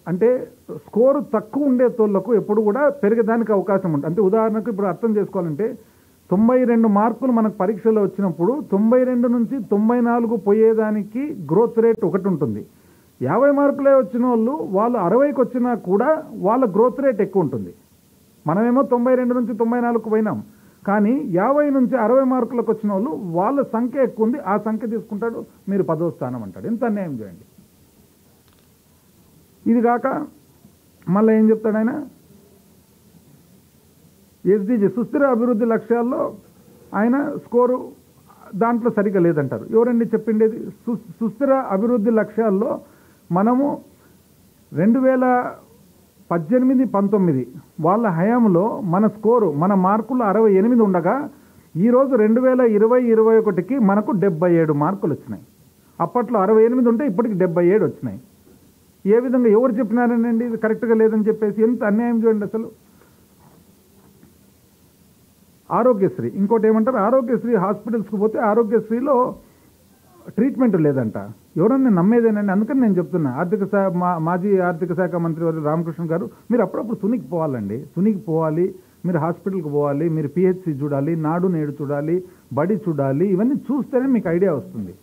అంటే స్కోరు తక్కువ ఉండే తోళ్లకు ఎప్పుడు కూడా పెరిగేదానికి అవకాశం ఉంటుంది అంటే ఉదాహరణకు ఇప్పుడు అర్థం చేసుకోవాలంటే తొంభై రెండు మార్కులు మనకు పరీక్షలో వచ్చినప్పుడు తొంభై రెండు నుంచి తొంభై నాలుగు పోయేదానికి గ్రోత్ రేట్ ఒకటి ఉంటుంది యాభై మార్కులే వచ్చిన వాళ్ళు వాళ్ళు అరవైకి వచ్చినా కూడా వాళ్ళ గ్రోత్ రేట్ ఎక్కువ ఉంటుంది మనమేమో తొంభై రెండు నుంచి తొంభై నాలుగుకు పోయినాం కానీ యాభై నుంచి అరవై మార్కులకు వచ్చిన వాళ్ళు వాళ్ళ సంఖ్య ఎక్కువ ఉంది ఆ సంఖ్య తీసుకుంటాడు మీరు పదో స్థానం అంటాడు ఎంత అన్యాయం చేయండి ఇది కాక మళ్ళీ ఏం చెప్తాడు ఆయన ఎస్డిజి సుస్థిర అభివృద్ధి లక్ష్యాల్లో ఆయన స్కోరు దాంట్లో సరిగ్గా లేదంటారు ఎవరండి చెప్పిండేది సు సుస్థిర అభివృద్ధి లక్ష్యాల్లో మనము రెండు వేల పద్దెనిమిది పంతొమ్మిది వాళ్ళ హయాంలో మన స్కోరు మన మార్కులు అరవై ఎనిమిది ఉండగా ఈరోజు రెండు వేల ఇరవై ఇరవై ఒకటికి మనకు డెబ్బై ఏడు మార్కులు వచ్చినాయి అప్పట్లో అరవై ఎనిమిది ఉంటే ఇప్పటికి డెబ్బై ఏడు వచ్చినాయి ఏ విధంగా ఎవరు చెప్పినారనండి ఇది కరెక్ట్గా లేదని చెప్పేసి ఎంత అన్యాయం చూడండి అసలు ఆరోగ్యశ్రీ ఇంకోటి ఏమంటారు ఆరోగ్యశ్రీ హాస్పిటల్స్కి పోతే ఆరోగ్యశ్రీలో ట్రీట్మెంట్ లేదంట ఎవరన్నా నమ్మేదేనండి అందుకని నేను చెప్తున్నా ఆర్థిక శాఖ మా మాజీ ఆర్థిక శాఖ మంత్రి వారు రామకృష్ణ గారు మీరు అప్పుడప్పుడు తునికి పోవాలండి తునికి పోవాలి మీరు హాస్పిటల్కి పోవాలి మీరు పిహెచ్సి చూడాలి నాడు నేడు చూడాలి బడి చూడాలి ఇవన్నీ చూస్తేనే మీకు ఐడియా వస్తుంది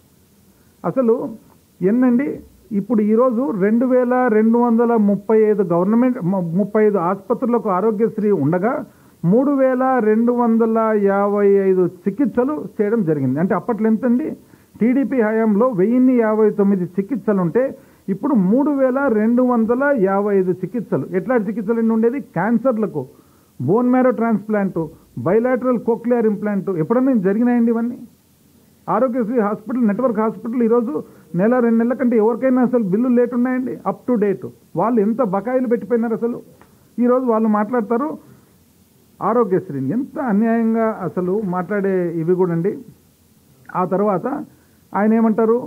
అసలు ఎన్నండి ఇప్పుడు ఈరోజు రెండు వేల రెండు వందల ముప్పై ఐదు గవర్నమెంట్ ము- ముప్పై ఐదు ఆసుపత్రులకు ఆరోగ్యశ్రీ ఉండగా మూడు వేల రెండు వందల యాభై ఐదు చికిత్సలు చేయడం జరిగింది అంటే అప్పట్లో ఎంతండి టీడీపీ హయాంలో వెయ్యిన్ని యాభై తొమ్మిది చికిత్సలు ఉంటే ఇప్పుడు మూడు వేల రెండు వందల యాభై ఐదు చికిత్సలు ఎట్లాంటి చికిత్సలు ఎన్ని ఉండేది క్యాన్సర్లకు bone marrow transplant bilateral cochlear implant ఎప్పుడన్నా జరిగినాయండి ఇవన్నీ ఆరోగ్యశ్రీ హాస్పిటల్ నెట్వర్క్ హాస్పిటల్ ఈరోజు నెల రెండు నెలల కంటే ఎవరికైనా అసలు బిల్లులు లేట్ ఉన్నాయండి అప్ టు డేట్ వాళ్ళు ఎంత బకాయిలు పెట్టిపోయినారు అసలు ఈరోజు వాళ్ళు మాట్లాడతారు ఆరోగ్యశ్రీని ఎంత అన్యాయంగా అసలు మాట్లాడే ఇవి కూడా అండి ఆ తర్వాత ఆయన ఏమంటారు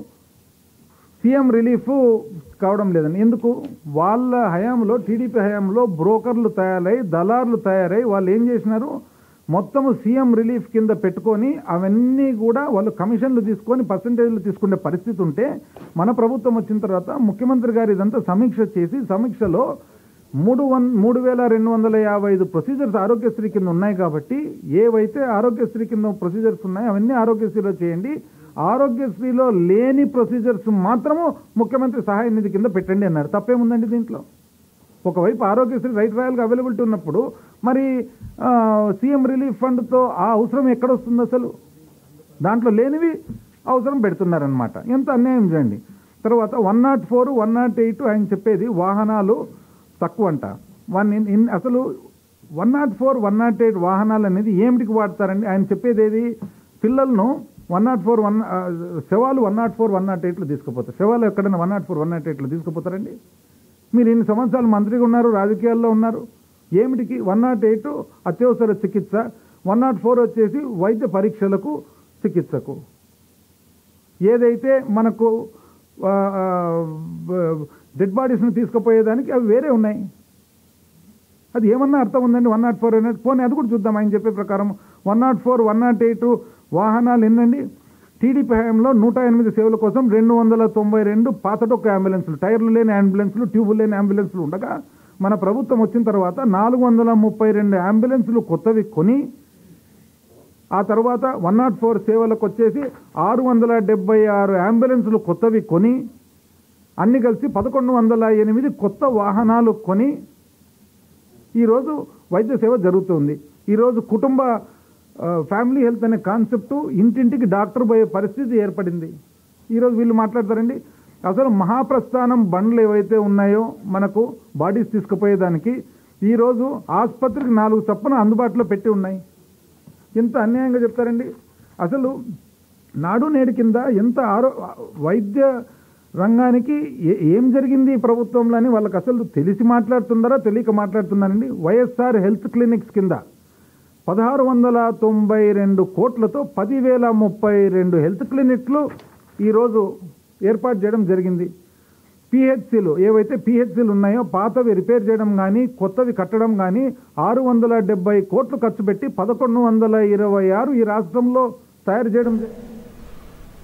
సీఎం రిలీఫ్ కావడం లేదండి ఎందుకు వాళ్ళ హయాంలో టీడీపీ హయాంలో బ్రోకర్లు తయారై దళార్లు తయారై వాళ్ళు ఏం చేసినారు మొత్తం సీఎం రిలీఫ్ కింద పెట్టుకొని అవన్నీ కూడా వాళ్ళు కమిషన్లు తీసుకొని పర్సంటేజ్లు తీసుకునే పరిస్థితి ఉంటే మన ప్రభుత్వం వచ్చిన తర్వాత ముఖ్యమంత్రి గారు ఇదంతా సమీక్ష చేసి సమీక్షలో మూడు వన్ మూడు వేల రెండు వందల యాభై ఐదు ప్రొసీజర్స్ ఆరోగ్యశ్రీ కింద ఉన్నాయి కాబట్టి ఏవైతే ఆరోగ్యశ్రీ కింద ప్రొసీజర్స్ ఉన్నాయో అవన్నీ ఆరోగ్యశ్రీలో చేయండి ఆరోగ్యశ్రీలో లేని ప్రొసీజర్స్ మాత్రము ముఖ్యమంత్రి సహాయ నిధి కింద పెట్టండి అన్నారు తప్పేముందండి దీంట్లో ఒకవైపు ఆరోగ్యశ్రీ రైట్ రాయల్గా అవైలబిలిటీ ఉన్నప్పుడు మరి ఆ, సీఎం రిలీఫ్ ఫండ్తో ఆ అవసరం ఎక్కడొస్తుంది అసలు దాంట్లో లేనివి అవసరం పెడుతున్నారనమాట ఎంత అన్యాయం చేయండి తర్వాత one nought four one nought eight ఆయన చెప్పేది వాహనాలు తక్కువ అంట వన్ ఇన్ ఇన్ అసలు one nought four one nought eight వాహనాలు అనేది ఏమిటికి వాడతారండి ఆయన చెప్పేది ఏది పిల్లలను వన్ నాట్ ఫోర్ వన్ శవాలు one nought four one nought ఎయిట్లో తీసుకుపోతారు శవాలు ఎక్కడైనా one nought four one nought ఎయిట్లో తీసుకుపోతారండి మీరు ఇన్ని సంవత్సరాలు మంత్రిగా ఉన్నారు రాజకీయాల్లో ఉన్నారు ఏమిటికి వన్ నాట్ ఎయిట్ అత్యవసర చికిత్స వన్ నాట్ ఫోర్ వచ్చేసి వైద్య పరీక్షలకు చికిత్సకు ఏదైతే మనకు డెడ్ బాడీస్ని తీసుకుపోయేదానికి అవి వేరే ఉన్నాయి అది ఏమన్నా అర్థం ఉందండి వన్ నాట్ ఫోర్ అనేది పోనీ అది కూడా చూద్దాం ఆయన చెప్పే ప్రకారం one nought four one nought eight వాహనాలు ఎన్నండి టీడీపీ హయాంలో నూట ఎనిమిది సేవల కోసం రెండు వందల తొంభై రెండు పాతటొక్క అంబులెన్సులు టైర్లు లేని అంబులెన్సులు ట్యూబులు లేని అంబులెన్సులు ఉండగా మన ప్రభుత్వం వచ్చిన తర్వాత నాలుగు వందల ముప్పై రెండు అంబులెన్సులు కొత్తవి కొని ఆ తర్వాత వన్ నాట్ ఫోర్ సేవలకు వచ్చేసి ఆరు వందల డెబ్బై ఆరు అంబులెన్సులు కొత్తవి కొని అన్ని కలిసి పదకొండు వందల ఎనిమిది కొత్త వాహనాలు కొని ఈరోజు వైద్య సేవ జరుగుతుంది ఈరోజు కుటుంబ ఆ, ఫ్యామిలీ హెల్త్ అనే కాన్సెప్ట్ ఇంటింటికి డాక్టర్ పోయే పరిస్థితి ఏర్పడింది ఈరోజు వీళ్ళు మాట్లాడతారండి అసలు మహాప్రస్థానం బండ్లు ఏవైతే ఉన్నాయో మనకు బాడీస్ తీసుకుపోయేదానికి ఈరోజు ఆసుపత్రికి నాలుగు చప్పున అందుబాటులో పెట్టి ఉన్నాయి ఎంత అన్యాయంగా చెప్తారండి అసలు నాడు నేడు కింద ఎంత ఆరో వైద్య రంగానికి ఏ- ఏం జరిగింది ఈ ప్రభుత్వంలో అని వాళ్ళకి అసలు తెలిసి మాట్లాడుతున్నారా తెలియక మాట్లాడుతున్నారండి వైఎస్ఆర్ హెల్త్ క్లినిక్స్ కింద పదహారు వందల తొంభై రెండు కోట్లతో పదివేల ముప్పై రెండు హెల్త్ క్లినిక్లు ఈరోజు ఏర్పాటు చేయడం జరిగింది పిహెచ్సిలు ఏవైతే పిహెచ్సిలు ఉన్నాయో పాతవి రిపేర్ చేయడం కానీ కొత్తవి కట్టడం కానీ ఆరు వందల డెబ్బై కోట్లు ఖర్చు పెట్టి పదకొండు వందల ఇరవై ఆరు ఈ రాష్ట్రంలో తయారు చేయడం జ-